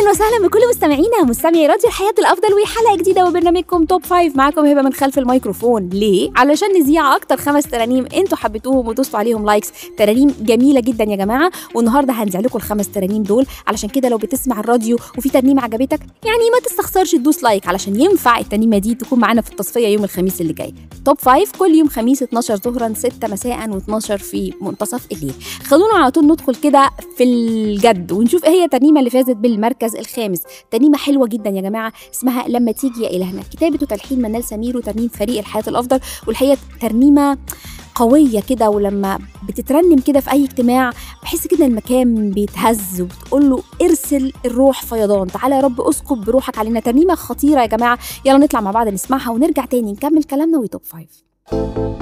اهلا وسهلا بكل مستمعينا مستمعي راديو الحياه الافضل وحلقه جديده وبرنامجكم توب فايف معاكم هبه من خلف الميكروفون ليه علشان نذيع اكتر خمس ترانيم انتوا حبيتوهم وتوصلوا عليهم لايكس ترانيم جميله جدا يا جماعه والنهارده هنذيع لكم الخمس ترانيم دول علشان كده لو بتسمع الراديو وفي ترنيمه عجبتك يعني ما تستخسرش تدوس لايك علشان ينفع الترنيمه دي تكون معانا في التصفيه يوم الخميس اللي جاي توب فايف كل يوم خميس 12 ظهرا 6 مساء و12 في منتصف الليل خلونا على طول ندخل كده في الجد ونشوف ايه هي الترنيمه اللي فازت بالمركز الخامس ترنيمه حلوه جدا يا جماعه اسمها لما تيجي يا الهنا كتابه وتلحين منال سمير وترنيم فريق الحياه الافضل والحقيقه ترنيمه قوية كده ولما بتترنم كده في أي اجتماع بحس كده المكان بيتهز وبتقول له ارسل الروح فيضان تعالى يا رب اسكب بروحك علينا ترنيمة خطيرة يا جماعة يلا نطلع مع بعض نسمعها ونرجع تاني نكمل كلامنا وتوب فايف